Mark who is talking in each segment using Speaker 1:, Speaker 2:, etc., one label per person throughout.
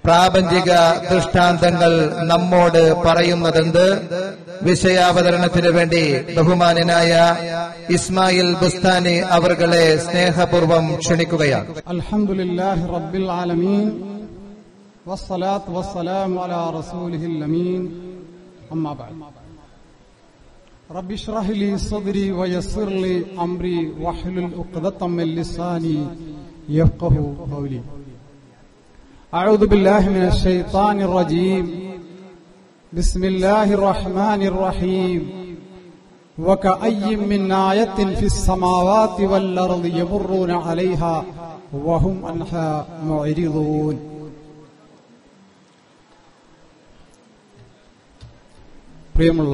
Speaker 1: പ്രാപഞ്ചിക ദൃഷ്ടാന്തങ്ങൾ നമ്മോട് പറയുന്നതെന്ത് വിഷയാവതരണത്തിനു വേണ്ടി ബഹുമാനനായ ഇസ്മായിൽ ബുസ്താനി അവർകളെ സ്നേഹപൂർവം ക്ഷണിക്കുകയാണ്
Speaker 2: الحمد لله رب العالمين والصلاة والسلام على رسوله الأمين أما بعد رب اشرح لي صدري ويسر لي أمري واحلل عقدة من لساني يفقه قولي أعوذ بالله من الشيطان الرجيم بسم الله الرحمن الرحيم وكأي من آية في السماوات والأرض يمرون عليها وهم عنها معرضون പ്രിയമുള്ള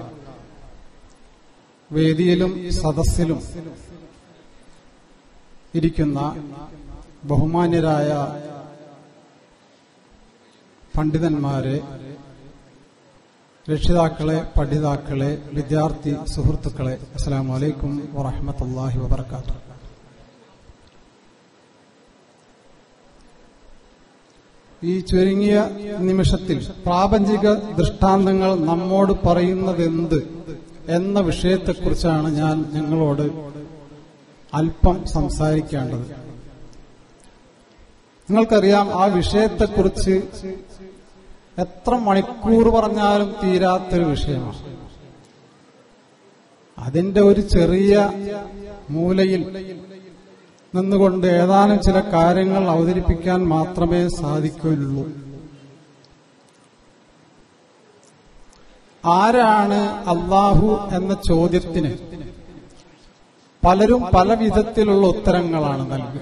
Speaker 2: വേദിയിലും സദസ്സിലും ഇരിക്കുന്ന ബഹുമാന്യരായ പണ്ഡിതന്മാരെ രക്ഷിതാക്കളെ പഠിതാക്കളെ വിദ്യാർത്ഥി സുഹൃത്തുക്കളെ അസ്സാം വലൈക്കും വറഹമത്തല്ലാഹി വബർക്കാത്തു ഈ ചുരുങ്ങിയ നിമിഷത്തിൽ പ്രാപഞ്ചിക ദൃഷ്ടാന്തങ്ങൾ നമ്മോട് പറയുന്നതെന്ത് എന്ന വിഷയത്തെക്കുറിച്ചാണ് ഞാൻ നിങ്ങളോട് അല്പം സംസാരിക്കേണ്ടത് നിങ്ങൾക്കറിയാം ആ വിഷയത്തെക്കുറിച്ച് എത്ര മണിക്കൂർ പറഞ്ഞാലും തീരാത്തൊരു വിഷയമാണ് അതിന്റെ ഒരു ചെറിയ മൂലയിൽ നിന്നുകൊണ്ട് ഏതാനും ചില കാര്യങ്ങൾ അവതരിപ്പിക്കാൻ മാത്രമേ സാധിക്കുകയുള്ളൂ ആരാണ് അള്ളാഹു എന്ന ചോദ്യത്തിന് പലരും പല വിധത്തിലുള്ള ഉത്തരങ്ങളാണ് നൽകുക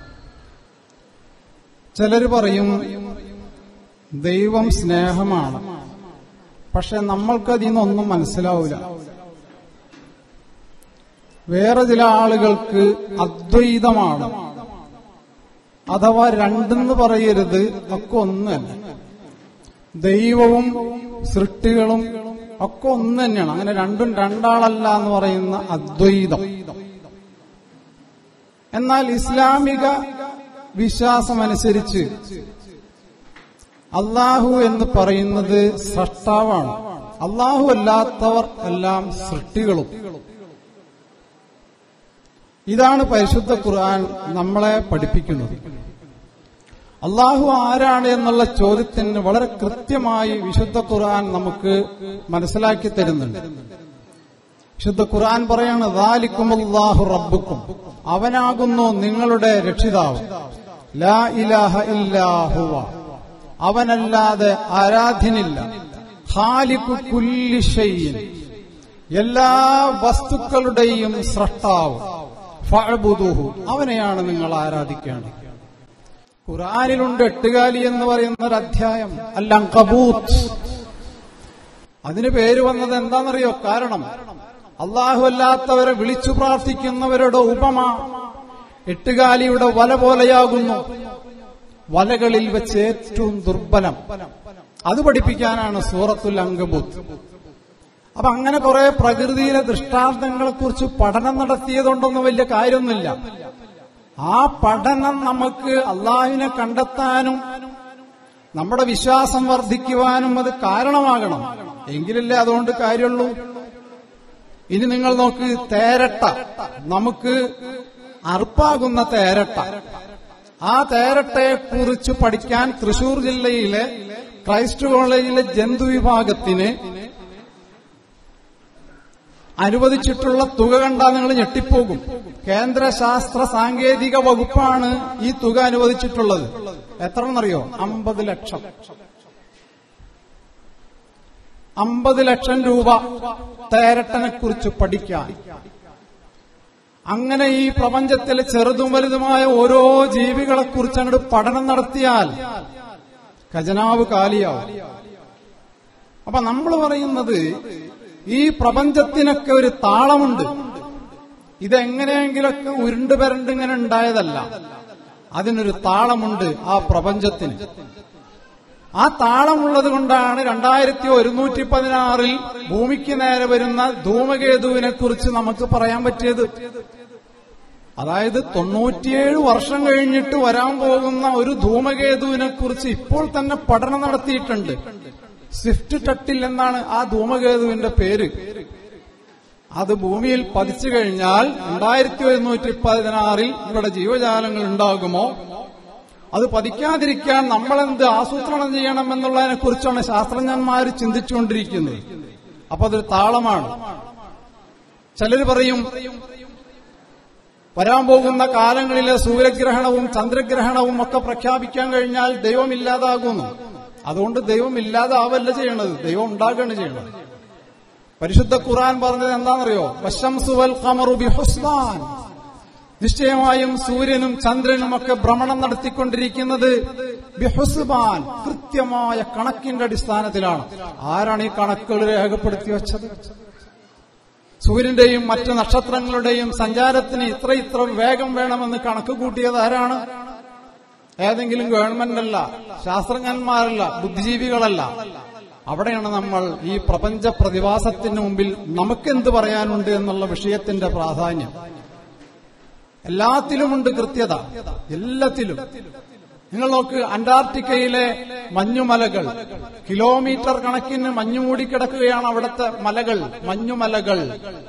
Speaker 2: ചിലർ പറയും ദൈവം സ്നേഹമാണ് പക്ഷെ നമ്മൾക്കതിൽ നിന്നൊന്നും മനസ്സിലാവില്ല വേറെ ചില ആളുകൾക്ക് അദ്വൈതമാണ് അഥവാ രണ്ടെന്ന് പറയരുത് ഒക്കെ ഒന്നല്ല ദൈവവും സൃഷ്ടികളും ഒക്കെ ഒന്ന് തന്നെയാണ് അങ്ങനെ രണ്ടും രണ്ടാളല്ല എന്ന് പറയുന്ന അദ്വൈതം എന്നാൽ ഇസ്ലാമിക വിശ്വാസമനുസരിച്ച് അള്ളാഹു എന്ന് പറയുന്നത് സൃഷ്ടാവാണ് അള്ളാഹു അല്ലാത്തവർ എല്ലാം സൃഷ്ടികളും ഇതാണ് പരിശുദ്ധ ഖുർആൻ നമ്മളെ പഠിപ്പിക്കുന്നത് അള്ളാഹു ആരാണ് എന്നുള്ള ചോദ്യത്തിന് വളരെ കൃത്യമായി വിശുദ്ധ ഖുർആൻ നമുക്ക് മനസ്സിലാക്കി തരുന്നുണ്ട് വിശുദ്ധ ഖുർആൻ പറയാണ് ദാലിക്കുമുല്ലാഹു റബ്ബുക്കും അവനാകുന്നു നിങ്ങളുടെ രക്ഷിതാവ് ലാ ഇലാഹ ഇല്ലാഹുവ അവനല്ലാതെ ആരാധ്യനില്ല ഖാലിഖു കുല്ലി ഷൈഇൻ എല്ലാ വസ്തുക്കളുടെയും സൃഷ്ടാവ് ഫഅബുദുഹു അവനെയാണ് നിങ്ങൾ ആരാധിക്കേണ്ടത് ഖുറാനിലുണ്ട് എട്ടുകാലി എന്ന് പറയുന്ന ഒരു അധ്യായം അല്ല കബൂത്ത് അതിന് പേര് വന്നത് എന്താണെന്നറിയോ കാരണം അള്ളാഹു അല്ലാത്തവരെ വിളിച്ചു പ്രാർത്ഥിക്കുന്നവരുടെ ഉപമ എട്ടുകാലിയുടെ വല പോലെയാകുന്നു വലകളിൽ വെച്ച് ഏറ്റവും ദുർബലം അത് പഠിപ്പിക്കാനാണ് സൂറത്തുൽ അങ്കബൂത്ത് അപ്പൊ അങ്ങനെ കുറെ പ്രകൃതിയിലെ ദൃഷ്ടാന്തങ്ങളെ കുറിച്ച് പഠനം നടത്തിയതുകൊണ്ടൊന്നും വലിയ കാര്യമൊന്നുമില്ല ആ പഠനം നമുക്ക് അള്ളാഹുവിനെ കണ്ടെത്താനും നമ്മുടെ വിശ്വാസം വർദ്ധിക്കുവാനും അത് കാരണമാകണം എങ്കിലല്ലേ അതുകൊണ്ട് കാര്യമുള്ളൂ ഇനി നിങ്ങൾ നോക്ക് തേരട്ട നമുക്ക് അർപ്പാകുന്ന തേരട്ട ആ തേരട്ടയെ കുറിച്ച് പഠിക്കാൻ തൃശൂർ ജില്ലയിലെ ക്രൈസ്റ്റ് കോളേജിലെ ജന്തു വിഭാഗത്തിന് അനുവദിച്ചിട്ടുള്ള തുക കണ്ടാൽ നിങ്ങൾ ഞെട്ടിപ്പോകും കേന്ദ്ര ശാസ്ത്ര സാങ്കേതിക വകുപ്പാണ് ഈ തുക അനുവദിച്ചിട്ടുള്ളത് എത്ര എന്നറിയോ അമ്പത് ലക്ഷം അമ്പത് ലക്ഷം രൂപ തേരട്ടനെ കുറിച്ച് പഠിക്കാൻ അങ്ങനെ ഈ പ്രപഞ്ചത്തിലെ ചെറുതും വലുതുമായ ഓരോ ജീവികളെ കുറിച്ച് അങ്ങോട്ട് പഠനം നടത്തിയാൽ ഖജനാവ് കാലിയാവും അപ്പൊ നമ്മൾ പറയുന്നത് ഈ പ്രപഞ്ചത്തിനൊക്കെ ഒരു താളമുണ്ട് ഇതെങ്ങനെയെങ്കിലൊക്കെ ഉരുണ്ട് പരണ്ട് ഇങ്ങനെ ഉണ്ടായതല്ല അതിനൊരു താളമുണ്ട് ആ പ്രപഞ്ചത്തിന് ആ താളമുള്ളത് കൊണ്ടാണ് രണ്ടായിരത്തി ഒരുന്നൂറ്റി പതിനാറിൽ ഭൂമിക്ക് നേരെ വരുന്ന ധൂമകേതുവിനെ കുറിച്ച് നമുക്ക് പറയാൻ പറ്റിയത് അതായത് തൊണ്ണൂറ്റിയേഴ് വർഷം കഴിഞ്ഞിട്ട് വരാൻ പോകുന്ന ഒരു ധൂമകേതുവിനെ കുറിച്ച് ഇപ്പോൾ തന്നെ പഠനം നടത്തിയിട്ടുണ്ട് സ്വിഫ്റ്റ് ടട്ടിൽ എന്നാണ് ആ ധൂമകേതുവിന്റെ പേര് അത് ഭൂമിയിൽ പതിച്ചു കഴിഞ്ഞാൽ രണ്ടായിരത്തി ഒരുന്നൂറ്റി പതിനാറിൽ ഇവിടെ ജീവജാലങ്ങൾ ഉണ്ടാകുമോ അത് പതിക്കാതിരിക്കാൻ നമ്മളെന്ത് ആസൂത്രണം ചെയ്യണം എന്നുള്ളതിനെ കുറിച്ചാണ് ശാസ്ത്രജ്ഞന്മാർ ചിന്തിച്ചുകൊണ്ടിരിക്കുന്നത് അപ്പൊ അതൊരു താളമാണ് ചിലർ പറയും വരാൻ പോകുന്ന കാലങ്ങളിലെ സൂര്യഗ്രഹണവും ചന്ദ്രഗ്രഹണവും ഒക്കെ പ്രഖ്യാപിക്കാൻ കഴിഞ്ഞാൽ ദൈവം ഇല്ലാതാകുന്നു അതുകൊണ്ട് ദൈവം ഇല്ലാതാവല്ല ചെയ്യണത് ദൈവം ഉണ്ടാക്കുകയാണ് ചെയ്യണത് പരിശുദ്ധ ഖുർആൻ പറഞ്ഞത് എന്താണെന്നറിയോ വശംസുവൽ ഖമറു ബിഹുസ്ബാൻ നിശ്ചയമായും സൂര്യനും ചന്ദ്രനും ഒക്കെ ഭ്രമണം നടത്തിക്കൊണ്ടിരിക്കുന്നത് ബിഹുസ്ബാൻ കൃത്യമായ കണക്കിന്റെ അടിസ്ഥാനത്തിലാണ് ആരാണ് ഈ കണക്കുകൾ രേഖപ്പെടുത്തി വെച്ചത് സൂര്യന്റെയും മറ്റ് നക്ഷത്രങ്ങളുടെയും സഞ്ചാരത്തിന് ഇത്ര ഇത്ര വേഗം വേണമെന്ന് കണക്ക് കൂട്ടിയത് ആരാണ് ഏതെങ്കിലും ഗവൺമെന്റ് അല്ല ശാസ്ത്രജ്ഞന്മാരല്ല ബുദ്ധിജീവികളല്ല അവിടെയാണ് നമ്മൾ ഈ പ്രപഞ്ച പ്രതിഭാസത്തിന് മുമ്പിൽ നമുക്കെന്ത് പറയാനുണ്ട് എന്നുള്ള വിഷയത്തിന്റെ പ്രാധാന്യം എല്ലാത്തിലുമുണ്ട് കൃത്യത എല്ലാത്തിലും നിങ്ങൾ നോക്ക് അന്റാർട്ടിക്കയിലെ മഞ്ഞുമലകൾ കിലോമീറ്റർ കണക്കിന് മഞ്ഞു മൂടിക്കിടക്കുകയാണ് അവിടുത്തെ മലകൾ മഞ്ഞുമലകൾ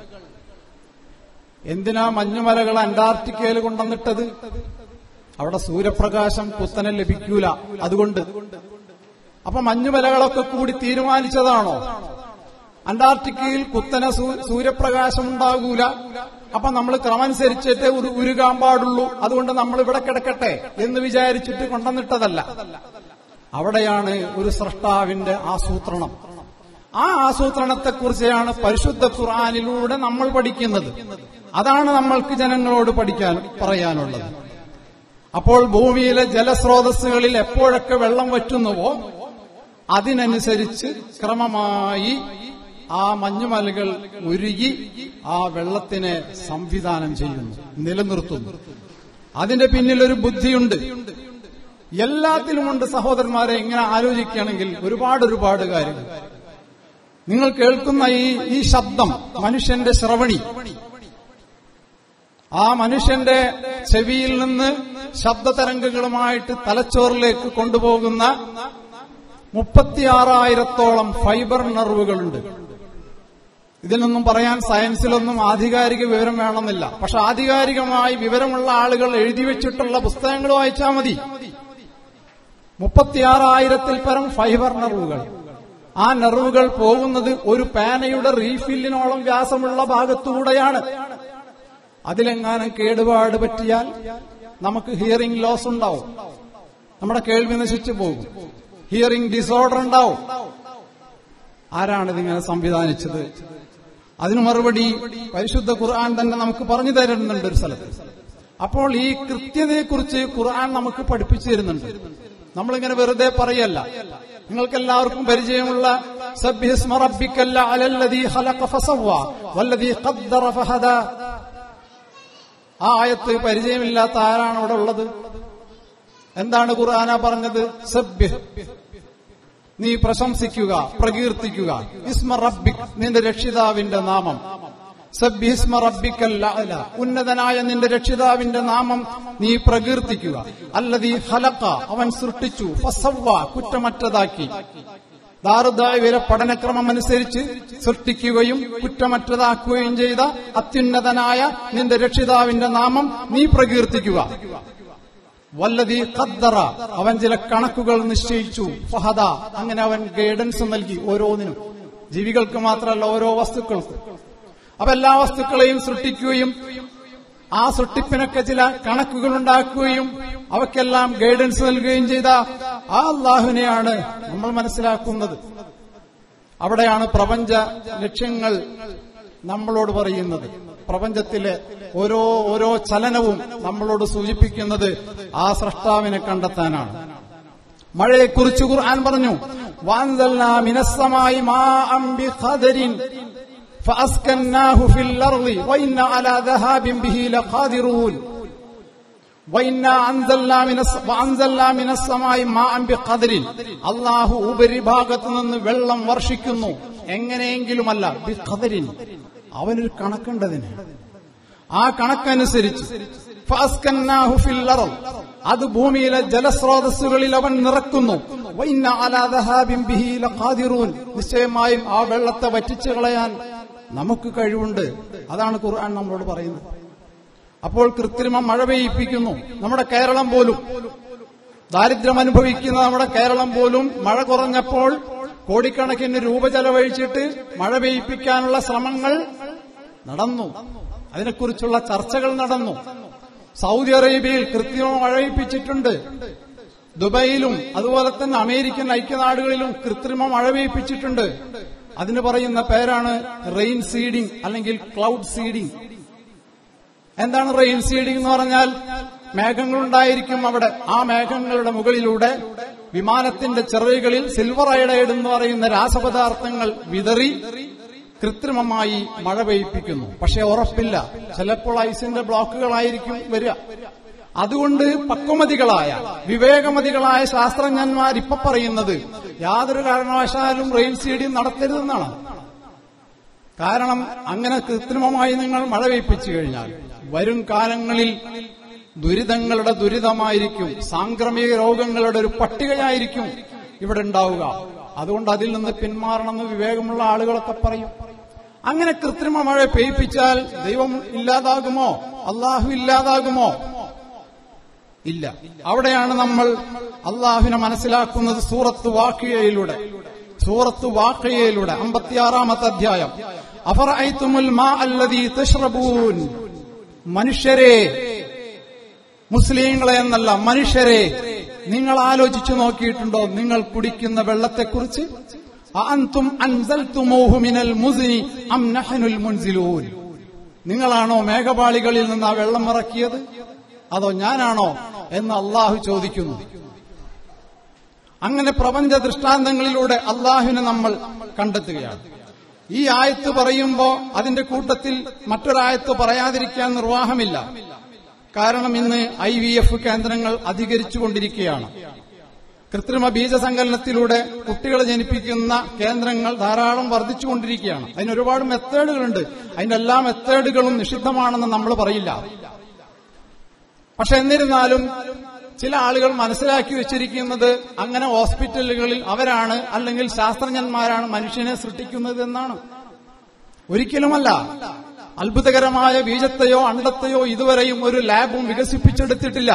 Speaker 2: എന്തിനാ മഞ്ഞുമലകൾ അന്റാർട്ടിക്കയിൽ കൊണ്ടുവന്നിട്ടത് അവിടെ സൂര്യപ്രകാശം കുത്തനെ ലഭിക്കൂല അതുകൊണ്ട് അപ്പൊ മഞ്ഞുമലകളൊക്കെ കൂടി തീരുമാനിച്ചതാണോ അന്റാർട്ടിക്കയിൽ കുത്തനെ സൂര്യപ്രകാശം ഉണ്ടാകൂല അപ്പൊ നമ്മൾ ക്രമനുസരിച്ചിട്ട് ഒരു ഉരുകാൻ പാടുള്ളൂ അതുകൊണ്ട് നമ്മൾ ഇവിടെ കിടക്കട്ടെ എന്ന് വിചാരിച്ചിട്ട് കൊണ്ടുവന്നിട്ടതല്ല അവിടെയാണ് ഒരു സൃഷ്ടാവിന്റെ ആസൂത്രണം ആ ആസൂത്രണത്തെക്കുറിച്ചാണ് പരിശുദ്ധ ഖുർആാനിലൂടെ നമ്മൾ പഠിക്കുന്നത് അതാണ് നമ്മൾക്ക് ജനങ്ങളോട് പഠിക്കാൻ പറയാനുള്ളത് അപ്പോൾ ഭൂമിയിലെ ജലസ്രോതസ്സുകളിൽ എപ്പോഴൊക്കെ വെള്ളം വറ്റുന്നുവോ അതിനനുസരിച്ച് ക്രമമായി ആ മഞ്ഞുമലകൾ ഉരുകി ആ വെള്ളത്തിനെ സംവിധാനം ചെയ്യുന്നു നിലനിർത്തുന്നു അതിന്റെ പിന്നിൽ ഒരു ബുദ്ധിയുണ്ട് എല്ലാത്തിലുമുണ്ട് സഹോദരന്മാരെ ഇങ്ങനെ ആലോചിക്കുകയാണെങ്കിൽ ഒരുപാട് ഒരുപാട് കാര്യങ്ങൾ നിങ്ങൾ കേൾക്കുന്ന ഈ ഈ ശബ്ദം മനുഷ്യന്റെ ശ്രവണി ആ മനുഷ്യന്റെ ചെവിയിൽ നിന്ന് ശബ്ദതരംഗങ്ങളുമായിട്ട് തലച്ചോറിലേക്ക് കൊണ്ടുപോകുന്ന മുപ്പത്തിയാറായിരത്തോളം ഫൈബർ നെർവുകളുണ്ട് ഇതിനൊന്നും പറയാൻ സയൻസിലൊന്നും ആധികാരിക വിവരം വേണമെന്നില്ല പക്ഷെ ആധികാരികമായി വിവരമുള്ള ആളുകൾ എഴുതി വെച്ചിട്ടുള്ള പുസ്തകങ്ങൾ വായിച്ചാൽ മതി മുപ്പത്തിയാറായിരത്തിൽ പരം ഫൈബർ നെർവുകൾ ആ നെർവുകൾ പോകുന്നത് ഒരു പാനയുടെ റീഫില്ലിനോളം വ്യാസമുള്ള ഭാഗത്തുകൂടെയാണ് അതിലെങ്ങാനും കേടുപാട് പറ്റിയാൽ നമുക്ക് ഹിയറിംഗ് ലോസ് ഉണ്ടാവും നമ്മുടെ കേൾവി നശിച്ചു പോകും ഹിയറിംഗ് ഡിസോർഡർ ഉണ്ടാവും ആരാണ് ഇതിങ്ങനെ സംവിധാനിച്ചത് അതിന് മറുപടി പരിശുദ്ധ ഖുർആൻ തന്നെ നമുക്ക് പറഞ്ഞു തരുന്നുണ്ട് ഒരു സ്ഥലത്ത് അപ്പോൾ ഈ കൃത്യതയെക്കുറിച്ച് ഖുർആൻ നമുക്ക് പഠിപ്പിച്ചു തരുന്നുണ്ട് നമ്മളിങ്ങനെ വെറുതെ പറയല്ല നിങ്ങൾക്ക് എല്ലാവർക്കും പരിചയമുള്ള സബ്ഹിസ്മ റബ്ബിക്കല്ല അലല്ലദീ ഖലഖ ഫസവ്വ വല്ലദീ ഖദ്ദറ ഫഹദ ആ ആയത്ത് പരിചയമില്ലാത്ത ആരാണ് അവിടെ ഉള്ളത് എന്താണ് ഖുർആന പറഞ്ഞത് സബ്യഹ് നീ പ്രശംസിക്കുക പ്രകീർത്തിക്കുക ഇസ്മ റബ്ബിക് നിന്റെ രക്ഷിതാവിന്റെ നാമം സബ്ബിസ്മ റബ്ബിക്കൽ അഅല ഉന്നതനായ നിന്റെ രക്ഷിതാവിന്റെ നാമം നീ പ്രകീർത്തിക്കുക അല്ലതീ ഹലക്ക അവൻ സൃഷ്ടിച്ചു ഫസവ്വ കുറ്റമറ്റതാക്കി ദാറുദായവിലെ പഠനക്രമം അനുസരിച്ച് സൃഷ്ടിക്കുകയും കുറ്റമറ്റതാക്കുകയും ചെയ്ത അത്യുന്നതനായ നിന്റെ രക്ഷിതാവിന്റെ നാമം നീ പ്രകീർത്തിക്കുക വല്ലതി ഖദ്ദറ അവൻ ചില കണക്കുകൾ നിശ്ചയിച്ചു ഫഹദ അങ്ങനെ അവൻ ഗൈഡൻസ് നൽകി ഓരോന്നിനും ജീവികൾക്ക് മാത്രമല്ല ഓരോ വസ്തുക്കൾക്കും അപ്പൊ എല്ലാ വസ്തുക്കളെയും സൃഷ്ടിക്കുകയും ആ സൃഷ്ടിപ്പിനൊക്കെ ചില കണക്കുകൾ ഉണ്ടാക്കുകയും അവക്കെല്ലാം ഗൈഡൻസ് നൽകുകയും ചെയ്ത ആ അള്ളാഹുവിനെയാണ് നമ്മൾ മനസ്സിലാക്കുന്നത് അവിടെയാണ് പ്രപഞ്ച ലക്ഷ്യങ്ങൾ നമ്മളോട് പറയുന്നത് പ്രപഞ്ചത്തിലെ ഓരോ ഓരോ ചലനവും നമ്മളോട് സൂചിപ്പിക്കുന്നത് ആ സൃഷ്ടാവിനെ കണ്ടെത്താനാണ് മഴയെക്കുറിച്ച് ഖുർആൻ പറഞ്ഞു വാൻസൽനാ മിനസ്സമായി മാ അംബി ഖദരിൻ فأسكناه في الأرض وإنا على ذهاب به لقادرون وإنا أنزلنا من الس... وأنزلنا من السماء ماء بقدر അള്ളാഹു ഉപരിഭാഗത്ത് നിന്ന് വെള്ളം വർഷിക്കുന്നു എങ്ങനെയെങ്കിലുമല്ല ബിഖദരിൻ അവനൊരു കണക്കുണ്ടതിന് ആ കണക്കനുസരിച്ച് ഫഅസ്കന്നാഹു ഫിൽ അർള്. അത് ഭൂമിയിലെ ജലസ്രോതസ്സുകളിൽ അവൻ നിറക്കുന്നു വഇന്ന അലാ ദഹാബിൻ ബിഹി ലഖാദിറൂൻ. നിശ്ചയമായും ആ വെള്ളത്തെ വറ്റിച്ചു കളയാൻ നമുക്ക് കഴിവുണ്ട് അതാണ് ഖുർആൻ നമ്മളോട് പറയുന്നത് അപ്പോൾ കൃത്രിമം മഴ പെയ്യിപ്പിക്കുന്നു നമ്മുടെ കേരളം പോലും ദാരിദ്ര്യം അനുഭവിക്കുന്ന നമ്മുടെ കേരളം പോലും മഴ കുറഞ്ഞപ്പോൾ കോടിക്കണക്കിന് രൂപ ചെലവഴിച്ചിട്ട് മഴ പെയ്യിപ്പിക്കാനുള്ള ശ്രമങ്ങൾ നടന്നു അതിനെക്കുറിച്ചുള്ള ചർച്ചകൾ നടന്നു സൗദി അറേബ്യയിൽ കൃത്രിമ മഴ പെയ്യിപ്പിച്ചിട്ടുണ്ട് ദുബൈയിലും അതുപോലെ തന്നെ അമേരിക്കൻ ഐക്യനാടുകളിലും കൃത്രിമ മഴ പെയ്യിപ്പിച്ചിട്ടുണ്ട് അതിന് പറയുന്ന പേരാണ് റെയിൻ സീഡിംഗ് അല്ലെങ്കിൽ ക്ലൗഡ് സീഡിംഗ് എന്താണ് റെയിൻ സീഡിംഗ് എന്ന് പറഞ്ഞാൽ മേഘങ്ങളുണ്ടായിരിക്കും അവിടെ ആ മേഘങ്ങളുടെ മുകളിലൂടെ വിമാനത്തിന്റെ ചിറകുകളിൽ സിൽവർ അയഡൈഡ് എന്ന് പറയുന്ന രാസപദാർത്ഥങ്ങൾ വിതറി കൃത്രിമമായി മഴ പെയ്യിപ്പിക്കുന്നു പക്ഷെ ഉറപ്പില്ല ചിലപ്പോൾ ഐസിന്റെ ബ്ലോക്കുകളായിരിക്കും വരിക അതുകൊണ്ട് പക്വമതികളായ വിവേകമതികളായ ശാസ്ത്രജ്ഞന്മാർ ഇപ്പൊ പറയുന്നത് യാതൊരു കാരണവശാലും റെയിൻ സീഡിംഗ് നടത്തരുതെന്നാണ് കാരണം അങ്ങനെ കൃത്രിമമായി നിങ്ങൾ മഴ പെയ്പ്പിച്ചു കഴിഞ്ഞാൽ വരും കാലങ്ങളിൽ ദുരിതങ്ങളുടെ ദുരിതമായിരിക്കും സാംക്രമിക രോഗങ്ങളുടെ ഒരു പട്ടികയായിരിക്കും ഇവിടെ ഉണ്ടാവുക അതുകൊണ്ട് അതിൽ നിന്ന് പിന്മാറണമെന്ന് വിവേകമുള്ള ആളുകളൊക്കെ പറയും അങ്ങനെ കൃത്രിമ മഴ പെയ്പ്പിച്ചാൽ ദൈവം ഇല്ലാതാകുമോ അള്ളാഹു ഇല്ലാതാകുമോ ഇല്ല അവിടെയാണ് നമ്മൾ അള്ളാഹുവിനെ മനസ്സിലാക്കുന്നത് സൂറത്ത് വാക്കിയയിലൂടെ സൂറത്ത് വാക്കിയയിലൂടെ അമ്പത്തിയാറാമത്തെ അധ്യായം അഫറൈത്തുമുൽ മാ അല്ലദീ തഷ്റബൂൻ മനുഷ്യരെ മുസ്ലിങ്ങളെ എന്നല്ല മനുഷ്യരെ നിങ്ങൾ ആലോചിച്ചു നോക്കിയിട്ടുണ്ടോ നിങ്ങൾ കുടിക്കുന്ന വെള്ളത്തെക്കുറിച്ച് അഅൻതും അൻസൽതുമൂഹു മിനൽ മുസ്നി അം നഹ്നുൽ മുൻസിലൂൻ നിങ്ങളാണോ മേഘപാളികളിൽ നിന്ന് ആ വെള്ളം ഇറക്കിയത് അതോ ഞാനാണോ എന്ന് അള്ളാഹു ചോദിക്കുന്നു അങ്ങനെ പ്രപഞ്ച ദൃഷ്ടാന്തങ്ങളിലൂടെ അള്ളാഹുവിനെ നമ്മൾ കണ്ടെത്തുകയാണ് ഈ ആയത്ത് പറയുമ്പോൾ അതിന്റെ കൂട്ടത്തിൽ മറ്റൊരായത്ത് പറയാതിരിക്കാൻ നിർവാഹമില്ല കാരണം ഇന്ന് ഐ വി എഫ് കേന്ദ്രങ്ങൾ അധികരിച്ചുകൊണ്ടിരിക്കുകയാണ് കൃത്രിമ ബീജസങ്കലനത്തിലൂടെ കുട്ടികളെ ജനിപ്പിക്കുന്ന കേന്ദ്രങ്ങൾ ധാരാളം വർദ്ധിച്ചുകൊണ്ടിരിക്കുകയാണ് അതിന് ഒരുപാട് മെത്തേഡുകളുണ്ട് അതിന്റെ എല്ലാ മെത്തേഡുകളും നിഷിദ്ധമാണെന്ന് നമ്മൾ പറയില്ല പക്ഷെ എന്നിരുന്നാലും ചില ആളുകൾ മനസ്സിലാക്കി വെച്ചിരിക്കുന്നത് അങ്ങനെ ഹോസ്പിറ്റലുകളിൽ അവരാണ് അല്ലെങ്കിൽ ശാസ്ത്രജ്ഞന്മാരാണ് മനുഷ്യനെ സൃഷ്ടിക്കുന്നത് എന്നാണ് ഒരിക്കലുമല്ല അത്ഭുതകരമായ ബീജത്തെയോ അണ്ടത്തെയോ ഇതുവരെയും ഒരു ലാബും വികസിപ്പിച്ചെടുത്തിട്ടില്ല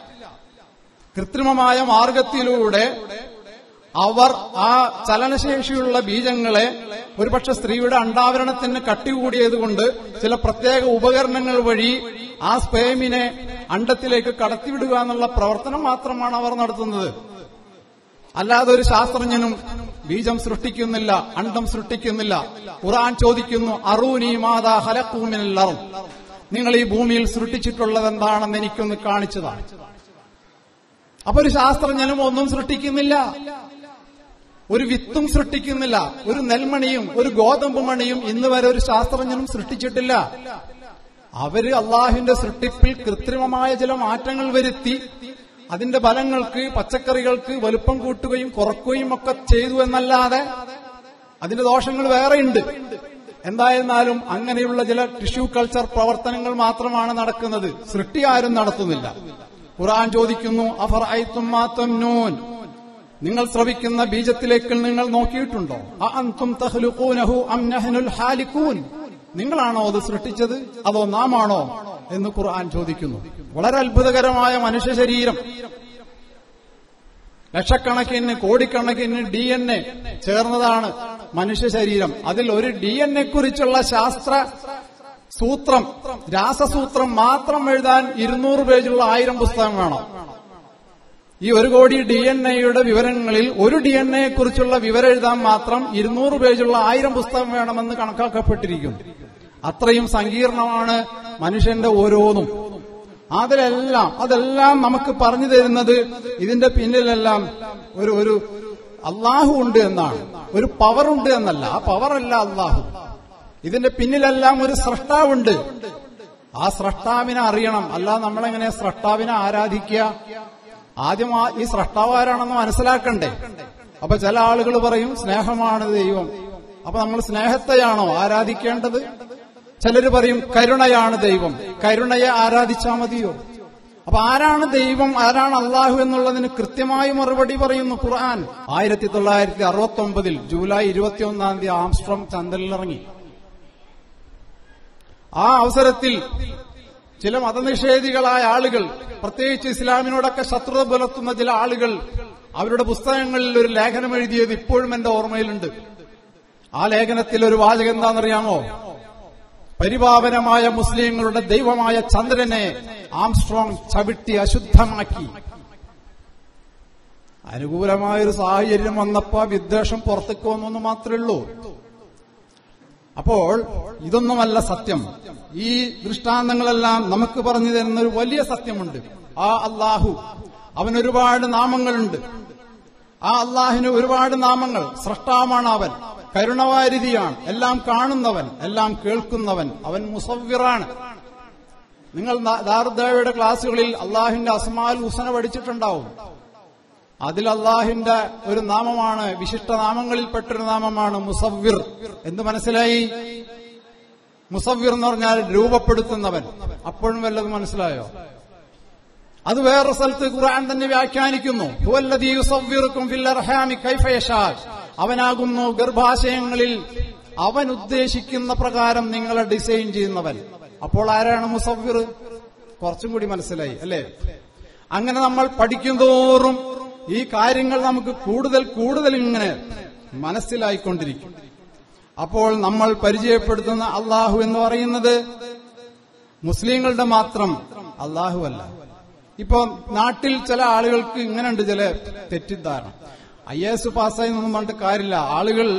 Speaker 2: കൃത്രിമമായ മാർഗത്തിലൂടെ അവർ ആ ചലനശേഷിയുള്ള ബീജങ്ങളെ ഒരുപക്ഷെ സ്ത്രീയുടെ അണ്ടാവരണത്തിന് കട്ടി കൂടിയതുകൊണ്ട് ചില പ്രത്യേക ഉപകരണങ്ങൾ വഴി ആ സ്പേമിനെ അണ്ടത്തിലേക്ക് കടത്തിവിടുക എന്നുള്ള പ്രവർത്തനം മാത്രമാണ് അവർ നടത്തുന്നത് അല്ലാതെ ഒരു ശാസ്ത്രജ്ഞനും ബീജം സൃഷ്ടിക്കുന്നില്ല അണ്ടം സൃഷ്ടിക്കുന്നില്ല ഖുർആൻ ചോദിക്കുന്നു അറൂനി മാതാ ഹലക്കൂമിനല്ലറും നിങ്ങൾ ഈ ഭൂമിയിൽ സൃഷ്ടിച്ചിട്ടുള്ളത് എന്താണെന്ന് എനിക്കൊന്ന് കാണിച്ചതാണ് അപ്പൊ ഒരു ശാസ്ത്രജ്ഞനും ഒന്നും സൃഷ്ടിക്കുന്നില്ല ഒരു വിത്തും സൃഷ്ടിക്കുന്നില്ല ഒരു നെൽമണിയും ഒരു ഗോതമ്പ് മണിയും ഇന്ന് വരെ ഒരു ശാസ്ത്രജ്ഞനും സൃഷ്ടിച്ചിട്ടില്ല അവര് അള്ളാഹുവിന്റെ സൃഷ്ടിപ്പിൽ കൃത്രിമമായ ചില മാറ്റങ്ങൾ വരുത്തി അതിന്റെ ഫലങ്ങൾക്ക് പച്ചക്കറികൾക്ക് വലുപ്പം കൂട്ടുകയും കുറക്കുകയും ഒക്കെ ചെയ്തു എന്നല്ലാതെ അതിന്റെ ദോഷങ്ങൾ വേറെയുണ്ട് എന്തായിരുന്നാലും അങ്ങനെയുള്ള ചില ടിഷ്യൂ കൾച്ചർ പ്രവർത്തനങ്ങൾ മാത്രമാണ് നടക്കുന്നത് സൃഷ്ടി ആരും നടത്തുന്നില്ല ഖുർആൻ ചോദിക്കുന്നു അഫർ ഐത്തും നിങ്ങൾ ശ്രവിക്കുന്ന ബീജത്തിലേക്ക് നിങ്ങൾ നോക്കിയിട്ടുണ്ടോ അഅൻതും തഖ്ലുഖൂനഹു അം നഹ്നുൽ ഹാലിഖൂൻ നിങ്ങളാണോ അത് സൃഷ്ടിച്ചത് അതോ നാം ആണോ എന്ന് ഖുർആൻ ചോദിക്കുന്നു വളരെ അത്ഭുതകരമായ മനുഷ്യ ശരീരം ലക്ഷക്കണക്കിന് കോടിക്കണക്കിന് ഡി എൻ എ ചേർന്നതാണ് മനുഷ്യ ശരീരം അതിൽ ഒരു ഡി എൻ എ കുറിച്ചുള്ള ശാസ്ത്ര സൂത്രം രാസസൂത്രം മാത്രം എഴുതാൻ ഇരുന്നൂറ് പേജുള്ള ആയിരം പുസ്തകം വേണം ഈ ഒരു കോടി ഡി എൻ എയുടെ വിവരങ്ങളിൽ ഒരു ഡി എൻ എയെ കുറിച്ചുള്ള വിവരം എഴുതാൻ മാത്രം ഇരുന്നൂറ് പേജുള്ള ആയിരം പുസ്തകം വേണമെന്ന് കണക്കാക്കപ്പെട്ടിരിക്കുന്നു അത്രയും സങ്കീർണമാണ് മനുഷ്യന്റെ ഓരോന്നും അതിലെല്ലാം അതെല്ലാം നമുക്ക് പറഞ്ഞു തരുന്നത് ഇതിന്റെ പിന്നിലെല്ലാം ഒരു ഒരു അള്ളാഹു ഉണ്ട് എന്നാണ് ഒരു പവർ ഉണ്ട് എന്നല്ല ആ പവറല്ല അള്ളാഹു ഇതിന്റെ പിന്നിലെല്ലാം ഒരു സ്രഷ്ടാവുണ്ട് ആ സ്രഷ്ടാവിനെ അറിയണം അല്ല നമ്മളെങ്ങനെ സ്രഷ്ടാവിനെ ആരാധിക്കുക ആദ്യം ആ ഈ സ്രഷ്ടാവ് ആരാണെന്ന് മനസ്സിലാക്കണ്ടേ അപ്പൊ ചില ആളുകൾ പറയും സ്നേഹമാണ് ദൈവം അപ്പൊ നമ്മൾ സ്നേഹത്തെയാണോ ആരാധിക്കേണ്ടത് ചിലര് പറയും കരുണയാണ് ദൈവം കരുണയെ ആരാധിച്ചാൽ മതിയോ അപ്പൊ ആരാണ് ദൈവം ആരാണ് അള്ളാഹു എന്നുള്ളതിന് കൃത്യമായി മറുപടി പറയുന്നു ഖുർആൻ ആയിരത്തി തൊള്ളായിരത്തി അറുപത്തി ഒമ്പതിൽ ജൂലൈ ഇരുപത്തിയൊന്നാം തീയതി ആംസ്ട്രോം ചന്ദ്രനിലിറങ്ങി ആ അവസരത്തിൽ ചില മതനിഷേധികളായ ആളുകൾ പ്രത്യേകിച്ച് ഇസ്ലാമിനോടൊക്കെ ശത്രുത പുലർത്തുന്ന ചില ആളുകൾ അവരുടെ പുസ്തകങ്ങളിൽ ഒരു ലേഖനം എഴുതിയത് ഇപ്പോഴും എന്റെ ഓർമ്മയിലുണ്ട് ആ ലേഖനത്തിൽ ഒരു വാചകം എന്താണെന്നറിയാമോ പരിപാവനമായ മുസ്ലിങ്ങളുടെ ദൈവമായ ചന്ദ്രനെ ആംസ്ട്രോങ് ചവിട്ടി അശുദ്ധമാക്കി അനുകൂലമായൊരു സാഹചര്യം വന്നപ്പോ വിദ്വേഷം പുറത്തേക്ക് വന്നെന്ന് മാത്രമേ ഉള്ളൂ അപ്പോൾ ഇതൊന്നുമല്ല സത്യം ഈ ദൃഷ്ടാന്തങ്ങളെല്ലാം നമുക്ക് പറഞ്ഞു തരുന്ന ഒരു വലിയ സത്യമുണ്ട് ആ അള്ളാഹു അവൻ ഒരുപാട് നാമങ്ങളുണ്ട് ആ അള്ളാഹിന് ഒരുപാട് നാമങ്ങൾ സൃഷ്ടാവാണ് അവൻ കരുണവാരിധിയാണ് എല്ലാം കാണുന്നവൻ എല്ലാം കേൾക്കുന്നവൻ അവൻ മുസവ്വിറാണ് നിങ്ങൾ ദാറുദ്ദേവയുടെ ക്ലാസ്സുകളിൽ അള്ളാഹിന്റെ അസ്മാൽ ഹുസന പഠിച്ചിട്ടുണ്ടാവും അതിൽ അള്ളാഹിന്റെ ഒരു നാമമാണ് വിശിഷ്ട നാമങ്ങളിൽപ്പെട്ടൊരു നാമമാണ് മുസവ്വിർ എന്ത് മനസ്സിലായി മുസവ്വിർ എന്ന് പറഞ്ഞാൽ രൂപപ്പെടുത്തുന്നവൻ അപ്പോഴും വല്ലത് മനസ്സിലായോ അത് വേറെ സ്ഥലത്ത് ഖുർആൻ തന്നെ വ്യാഖ്യാനിക്കുന്നു ഹുവല്ലദീ യുസവ്വിറുക്കും ഫിൽ അർഹാമി കൈഫ യശാ അവനാകുന്നു ഗർഭാശയങ്ങളിൽ അവൻ ഉദ്ദേശിക്കുന്ന പ്രകാരം നിങ്ങളെ ഡിസൈൻ ചെയ്യുന്നവൻ അപ്പോൾ ആരാണ് മുസവ്വിർ കുറച്ചും കൂടി മനസ്സിലായി അല്ലേ അങ്ങനെ നമ്മൾ പഠിക്കുന്തോറും ഈ കാര്യങ്ങൾ നമുക്ക് കൂടുതൽ കൂടുതൽ ഇങ്ങനെ മനസ്സിലായിക്കൊണ്ടിരിക്കും അപ്പോൾ നമ്മൾ പരിചയപ്പെടുത്തുന്ന അള്ളാഹു എന്ന് പറയുന്നത് മുസ്ലിങ്ങളുടെ മാത്രം അള്ളാഹു അല്ല ഇപ്പൊ നാട്ടിൽ ചില ആളുകൾക്ക് ഇങ്ങനെയുണ്ട് ചില തെറ്റിദ്ധാരണ ഐ എസ് പാസ്സായി ഒന്നും പറഞ്ഞിട്ട് കാര്യമില്ല ആളുകൾ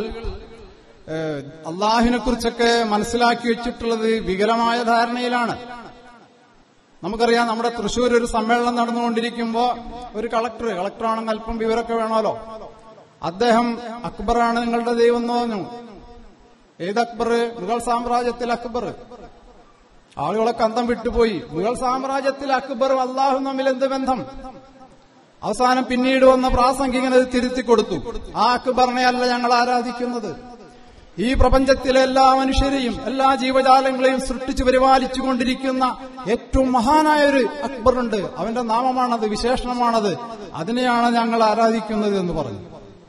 Speaker 2: അള്ളാഹിനെ കുറിച്ചൊക്കെ മനസ്സിലാക്കി വെച്ചിട്ടുള്ളത് വികലമായ ധാരണയിലാണ് നമുക്കറിയാം നമ്മുടെ തൃശ്ശൂർ ഒരു സമ്മേളനം നടന്നുകൊണ്ടിരിക്കുമ്പോ ഒരു കളക്ടർ കളക്ടറാണെങ്കിൽ അല്പം വിവരമൊക്കെ വേണമല്ലോ അദ്ദേഹം അക്ബറാണ് നിങ്ങളുടെ ദൈവം എന്ന് പറഞ്ഞു ഏത് അക്ബർ മുഗൾ സാമ്രാജ്യത്തിൽ അക്ബർ ആളുകളൊക്കെ അന്തം വിട്ടുപോയി മുഗൾ സാമ്രാജ്യത്തിൽ അക്ബർ അള്ളാഹും തമ്മിൽ എന്ത് ബന്ധം അവസാനം പിന്നീട് വന്ന പ്രാസംഗികൻ അത് തിരുത്തി കൊടുത്തു ആ അക്ബറിനെ അല്ല ഞങ്ങൾ ആരാധിക്കുന്നത് ഈ പ്രപഞ്ചത്തിലെ എല്ലാ മനുഷ്യരെയും എല്ലാ ജീവജാലങ്ങളെയും സൃഷ്ടിച്ചു പരിപാലിച്ചുകൊണ്ടിരിക്കുന്ന ഏറ്റവും മഹാനായ ഒരു അക്ബറുണ്ട് അവന്റെ നാമമാണത് വിശേഷണമാണത് അതിനെയാണ് ഞങ്ങൾ ആരാധിക്കുന്നത് എന്ന് പറഞ്ഞു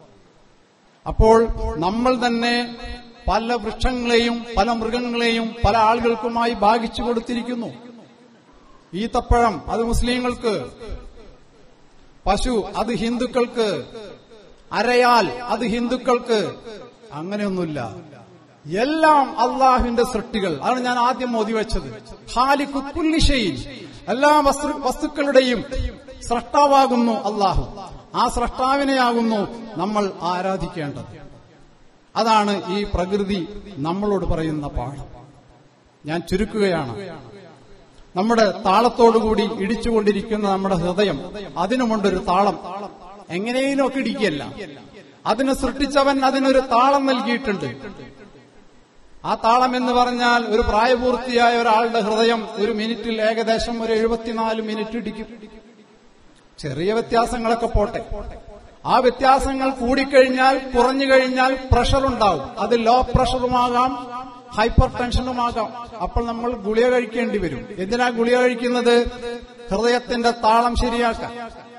Speaker 2: അപ്പോൾ നമ്മൾ തന്നെ പല വൃക്ഷങ്ങളെയും പല മൃഗങ്ങളെയും പല ആളുകൾക്കുമായി ഭാഗിച്ചു കൊടുത്തിരിക്കുന്നു ഈത്തപ്പഴം അത് മുസ്ലിങ്ങൾക്ക് പശു അത് ഹിന്ദുക്കൾക്ക് അരയാൽ അത് ഹിന്ദുക്കൾക്ക് അങ്ങനെയൊന്നുമില്ല എല്ലാം അള്ളാഹുവിന്റെ സൃഷ്ടികൾ അതാണ് ഞാൻ ആദ്യം മോദി വെച്ചത് ഹാലിക്കു കുല്ലിഷയിൽ എല്ലാ വസ്തു വസ്തുക്കളുടെയും സ്രഷ്ടാവാകുന്നു അള്ളാഹു ആ സ്രഷ്ടാവിനെയാകുന്നു നമ്മൾ ആരാധിക്കേണ്ടത് അതാണ് ഈ പ്രകൃതി നമ്മളോട് പറയുന്ന പാഠം ഞാൻ ചുരുക്കുകയാണ് നമ്മുടെ താളത്തോടുകൂടി ഇടിച്ചുകൊണ്ടിരിക്കുന്ന നമ്മുടെ ഹൃദയം അതിനുമുണ്ടൊരു താളം എങ്ങനെയും ഒക്കെ ഇടിക്കുകയല്ല അതിനെ സൃഷ്ടിച്ചവൻ അതിനൊരു താളം നൽകിയിട്ടുണ്ട് ആ താളം എന്ന് പറഞ്ഞാൽ ഒരു പ്രായപൂർത്തിയായ ഒരാളുടെ ഹൃദയം ഒരു മിനിറ്റിൽ ഏകദേശം ഒരു എഴുപത്തിനാല് മിനിറ്റ് ഇടിക്കും ചെറിയ വ്യത്യാസങ്ങളൊക്കെ പോട്ടെ ആ വ്യത്യാസങ്ങൾ കൂടിക്കഴിഞ്ഞാൽ കുറഞ്ഞു കഴിഞ്ഞാൽ പ്രഷർ ഉണ്ടാവും അത് ലോ പ്രഷറുമാകാം ഹൈപ്പർ ടെൻഷനുമാകാം അപ്പോൾ നമ്മൾ ഗുളിക കഴിക്കേണ്ടി വരും എന്തിനാ ഗുളിക കഴിക്കുന്നത് ഹൃദയത്തിന്റെ താളം ശരിയാക്കാൻ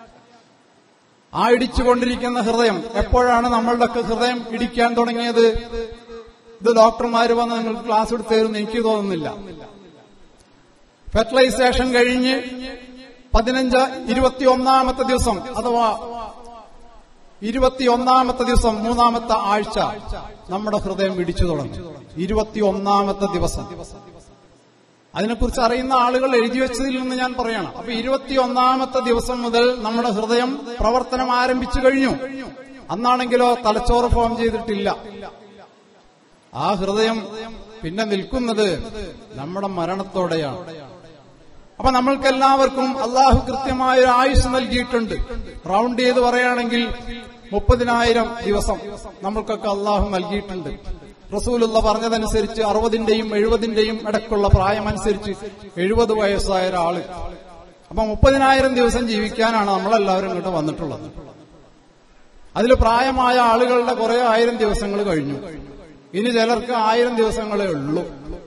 Speaker 2: ആ ഇടിച്ചുകൊണ്ടിരിക്കുന്ന ഹൃദയം എപ്പോഴാണ് നമ്മളുടെയൊക്കെ ഹൃദയം ഇടിക്കാൻ തുടങ്ങിയത് ഇത് ഡോക്ടർമാര് വന്ന് നിങ്ങൾക്ക് ക്ലാസ് എടുത്തു തരുമെന്ന് എനിക്ക് തോന്നുന്നില്ല ഫെർട്ടിലൈസേഷൻ കഴിഞ്ഞ് പതിനഞ്ച് ഇരുപത്തിയൊന്നാമത്തെ ദിവസം അഥവാ ഇരുപത്തിയൊന്നാമത്തെ ദിവസം മൂന്നാമത്തെ ആഴ്ച നമ്മുടെ ഹൃദയം ഇടിച്ചു തുടങ്ങി ഇരുപത്തിയൊന്നാമത്തെ ദിവസം അതിനെക്കുറിച്ച് അറിയുന്ന ആളുകൾ എഴുതി വെച്ചതിൽ നിന്ന് ഞാൻ പറയണം അപ്പൊ ഇരുപത്തിയൊന്നാമത്തെ ദിവസം മുതൽ നമ്മുടെ ഹൃദയം പ്രവർത്തനം ആരംഭിച്ചു കഴിഞ്ഞു അന്നാണെങ്കിലോ തലച്ചോറ് ഫോം ചെയ്തിട്ടില്ല ആ ഹൃദയം പിന്നെ നിൽക്കുന്നത് നമ്മുടെ മരണത്തോടെയാണ് അപ്പൊ നമ്മൾക്ക് എല്ലാവർക്കും അള്ളാഹു കൃത്യമായ ഒരു ആയുസ് നൽകിയിട്ടുണ്ട് റൗണ്ട് ചെയ്ത് പറയുകയാണെങ്കിൽ മുപ്പതിനായിരം ദിവസം നമ്മൾക്കൊക്കെ അള്ളാഹു നൽകിയിട്ടുണ്ട് റസൂലുള്ള പറഞ്ഞതനുസരിച്ച് അറുപതിന്റെയും എഴുപതിന്റെയും ഇടയ്ക്കുള്ള പ്രായമനുസരിച്ച് എഴുപത് വയസ്സായ ഒരാള് അപ്പൊ മുപ്പതിനായിരം ദിവസം ജീവിക്കാനാണ് നമ്മളെല്ലാവരും ഇങ്ങോട്ട് വന്നിട്ടുള്ളത് അതിൽ പ്രായമായ ആളുകളുടെ കുറെ ആയിരം ദിവസങ്ങൾ കഴിഞ്ഞു ഇനി ചിലർക്ക് ആയിരം ദിവസങ്ങളേ ഉള്ളൂ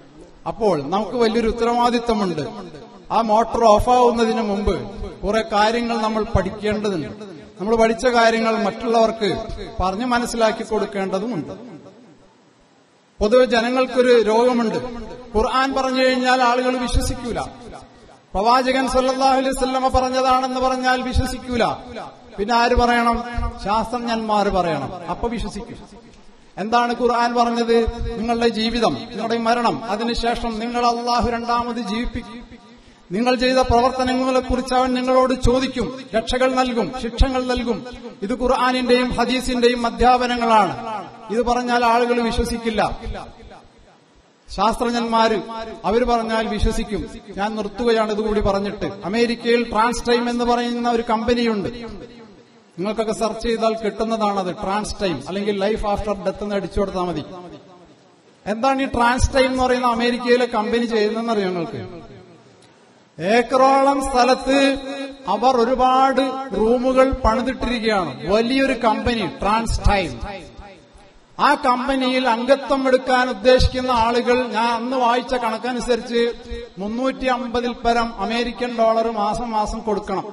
Speaker 2: അപ്പോൾ നമുക്ക് വലിയൊരു ഉത്തരവാദിത്തമുണ്ട് ആ മോട്ടോർ ഓഫാവുന്നതിന് മുമ്പ് കുറെ കാര്യങ്ങൾ നമ്മൾ പഠിക്കേണ്ടതുണ്ട് നമ്മൾ പഠിച്ച കാര്യങ്ങൾ മറ്റുള്ളവർക്ക് പറഞ്ഞു മനസ്സിലാക്കി കൊടുക്കേണ്ടതുമുണ്ട് പൊതുവെ ജനങ്ങൾക്കൊരു രോഗമുണ്ട് ഖുർആൻ പറഞ്ഞു കഴിഞ്ഞാൽ ആളുകൾ വിശ്വസിക്കൂല പ്രവാചകൻ സല്ലല്ലാഹു അലൈഹി വസല്ലമ പറഞ്ഞതാണെന്ന് പറഞ്ഞാൽ വിശ്വസിക്കൂല പിന്നെ ആര് പറയണം ശാസ്ത്രജ്ഞന്മാർ പറയണം അപ്പൊ വിശ്വസിക്കും എന്താണ് ഖുർആൻ പറഞ്ഞത് നിങ്ങളുടെ ജീവിതം നിങ്ങളുടെ മരണം അതിനുശേഷം നിങ്ങൾ അള്ളാഹു രണ്ടാമത് ജീവിപ്പിക്കും നിങ്ങൾ ചെയ്ത പ്രവർത്തനങ്ങളെ കുറിച്ച് അവൻ നിങ്ങളോട് ചോദിക്കും രക്ഷകൾ നൽകും ശിക്ഷകൾ നൽകും ഇത് ഖുർആാനിന്റെയും ഹദീസിന്റെയും അധ്യാപനങ്ങളാണ് ഇത് പറഞ്ഞാൽ ആളുകൾ വിശ്വസിക്കില്ല ശാസ്ത്രജ്ഞന്മാര് അവര് പറഞ്ഞാൽ വിശ്വസിക്കും ഞാൻ നിർത്തുകയാണ് ഇതുകൂടി പറഞ്ഞിട്ട് അമേരിക്കയിൽ ട്രാൻസ് ടൈം എന്ന് പറയുന്ന ഒരു കമ്പനിയുണ്ട് നിങ്ങൾക്കൊക്കെ സെർച്ച് ചെയ്താൽ കിട്ടുന്നതാണത് ട്രാൻസ് ടൈം അല്ലെങ്കിൽ ലൈഫ് ആഫ്റ്റർ ഡെത്ത് എന്ന് അടിച്ചു കൊടുത്താൽ മതി എന്താണ് ഈ ട്രാൻസ് ടൈം എന്ന് പറയുന്ന അമേരിക്കയിലെ കമ്പനി ചെയ്യുന്നതെന്ന് അറിയാം നിങ്ങൾക്ക് ഏക്കറോളം സ്ഥലത്ത് അവർ ഒരുപാട് റൂമുകൾ പണിതിട്ടിരിക്കുകയാണ് വലിയൊരു കമ്പനി ട്രാൻസ് ടൈം ആ കമ്പനിയിൽ അംഗത്വം എടുക്കാൻ ഉദ്ദേശിക്കുന്ന ആളുകൾ ഞാൻ അന്ന് വായിച്ച കണക്കനുസരിച്ച് മുന്നൂറ്റി അമ്പതിൽ പരം അമേരിക്കൻ ഡോളർ മാസം മാസം കൊടുക്കണം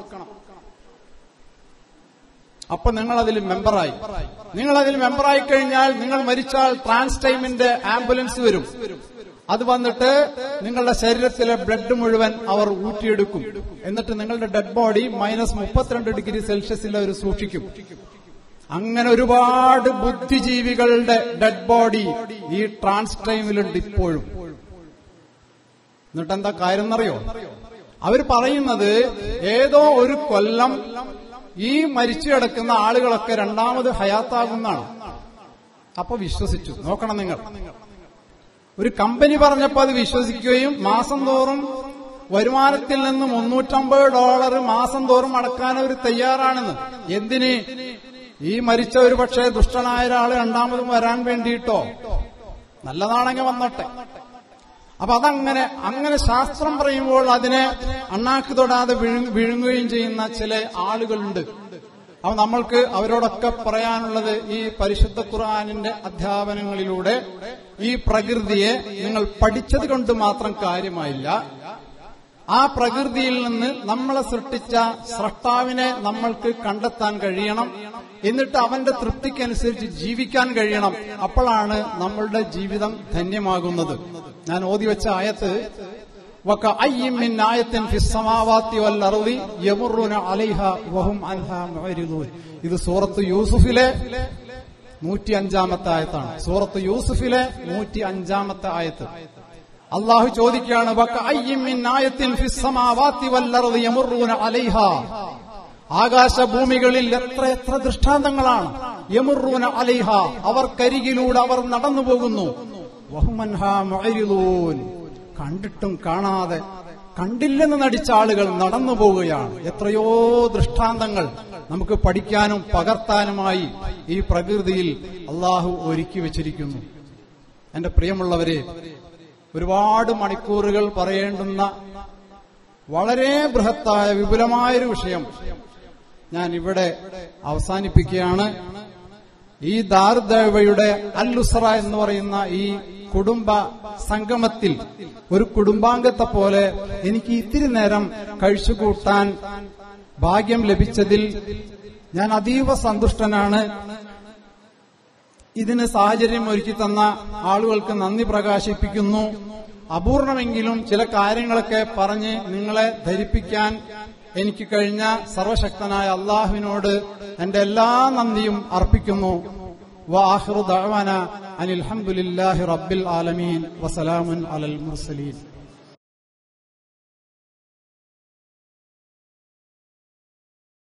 Speaker 2: അപ്പൊ നിങ്ങൾ അതിൽ മെമ്പറായി നിങ്ങൾ അതിൽ മെമ്പറായി കഴിഞ്ഞാൽ നിങ്ങൾ മരിച്ചാൽ ട്രാൻസ് ടൈമിന്റെ ആംബുലൻസ് വരും അത് വന്നിട്ട് നിങ്ങളുടെ ശരീരത്തിലെ ബ്ലഡ് മുഴുവൻ അവർ ഊറ്റിയെടുക്കും എന്നിട്ട് നിങ്ങളുടെ ഡെഡ് ബോഡി മൈനസ് മുപ്പത്തിരണ്ട് ഡിഗ്രി സെൽഷ്യസിൽ അവർ സൂക്ഷിക്കും അങ്ങനെ ഒരുപാട് ബുദ്ധിജീവികളുടെ ഡെഡ് ബോഡി ഈ ട്രാൻസ് ടൈമിലുണ്ട് ഇപ്പോഴും എന്നിട്ട് എന്താ കാര്യം എന്നറിയോ അവർ പറയുന്നത് ഏതോ ഒരു കൊല്ലം ഈ മരിച്ചു കിടക്കുന്ന ആളുകളൊക്കെ രണ്ടാമത് ഹയാത്താകുന്നാണ് അപ്പൊ വിശ്വസിച്ചു നോക്കണം നിങ്ങൾ ഒരു കമ്പനി പറഞ്ഞപ്പോ അത് വിശ്വസിക്കുകയും മാസം തോറും വരുമാനത്തിൽ നിന്ന് മുന്നൂറ്റമ്പത് ഡോളർ മാസം തോറും അടക്കാൻ അവർ തയ്യാറാണെന്ന് എന്തിന് ഈ മരിച്ച ഒരു പക്ഷേ ദുഷ്ടനായ ഒരാള് രണ്ടാമതും വരാൻ വേണ്ടിയിട്ടോ നല്ലതാണെങ്കിൽ വന്നോട്ടെ അപ്പൊ അതങ്ങനെ അങ്ങനെ ശാസ്ത്രം പറയുമ്പോൾ അതിനെ അണ്ണാക്ക് തൊടാതെ വിഴുങ്ങ- വിഴുങ്ങുകയും ചെയ്യുന്ന ചില ആളുകളുണ്ട് അപ്പൊ നമ്മൾക്ക് അവരോടൊക്കെ പറയാനുള്ളത് ഈ പരിശുദ്ധ ഖുർആാനിന്റെ അധ്യാപനങ്ങളിലൂടെ ഈ പ്രകൃതിയെ നിങ്ങൾ പഠിച്ചത് കൊണ്ട് മാത്രം കാര്യമായില്ല ആ പ്രകൃതിയിൽ നിന്ന് നമ്മളെ സൃഷ്ടിച്ച സ്രഷ്ടാവിനെ നമ്മൾക്ക് കണ്ടെത്താൻ കഴിയണം എന്നിട്ട് അവന്റെ തൃപ്തിക്കനുസരിച്ച് ജീവിക്കാൻ കഴിയണം അപ്പോഴാണ് നമ്മളുടെ ജീവിതം ധന്യമാകുന്നത് ഞാൻ ഓതി വെച്ച ആയത്ത് وكأي من آية في السماوات والأرض يمرون عليها وهم عنها معرضون ഇത് സൂറത്ത് യൂസുഫിലെ നൂറ്റി അഞ്ചാമത്തെ ആയത്താണ് സൂറത്ത് യൂസുഫിലെ നൂറ്റി അഞ്ചാമത്തെ ആയത്ത് അള്ളാഹു ചോദിക്കുകയാണ് "വകഅയ്യിൻ മിൻ ആയത്തിൻ ഫിസ് സമാവാതി വൽ അർദി യമറുന അലൈഹാ ആകാശഭൂമികളിൽ എത്ര എത്ര ദൃഷ്ടാന്തങ്ങളാണ് യമറുന അലൈഹ അവർക്കരികിലൂടെ അവർ നടന്നു പോകുന്നു വഹുമൻഹാ മുഅരിദൂൻ കണ്ടിട്ടും കാണാതെ കണ്ടില്ലെന്ന് നടിച്ച ആളുകൾ നടന്നു പോവുകയാണ് എത്രയോ ദൃഷ്ടാന്തങ്ങൾ നമുക്ക് പഠിക്കാനും പകർത്താനുമായി ഈ പ്രകൃതിയിൽ അള്ളാഹു ഒരുക്കി വെച്ചിരിക്കുന്നു എന്റെ പ്രിയമുള്ളവരെ ഒരുപാട് മണിക്കൂറുകൾ പറയേണ്ടുന്ന വളരെ ബൃഹത്തായ വിപുലമായൊരു വിഷയം ഞാൻ ഇവിടെ അവസാനിപ്പിക്കുകയാണ് ഈ ദാർദേവയുടെ അല്ലുസറ എന്ന് പറയുന്ന ഈ കുടുംബ സംഗമത്തിൽ ഒരു കുടുംബാംഗത്തെ പോലെ എനിക്ക് ഇത്തിരി നേരം കഴിച്ചുകൂട്ടാൻ ഭാഗ്യം ലഭിച്ചതിൽ ഞാൻ അതീവ സന്തുഷ്ടനാണ് ഇതിന് സാഹചര്യം ഒരുക്കി തന്ന ആളുകൾക്ക് നന്ദി പ്രകാശിപ്പിക്കുന്നു അപൂർണമെങ്കിലും ചില കാര്യങ്ങളൊക്കെ പറഞ്ഞ് നിങ്ങളെ ധരിപ്പിക്കാൻ എനിക്ക് കഴിഞ്ഞ സർവശക്തനായ അള്ളാഹുവിനോട് എന്റെ എല്ലാ നന്ദിയും അർപ്പിക്കുന്നു വാഹിറു ദഅവാന അനിൽ ഹംദുലില്ലാഹി റബ്ബിൽ ആലമീൻ വസലാമുൻ അലൽ മുർസലീൻ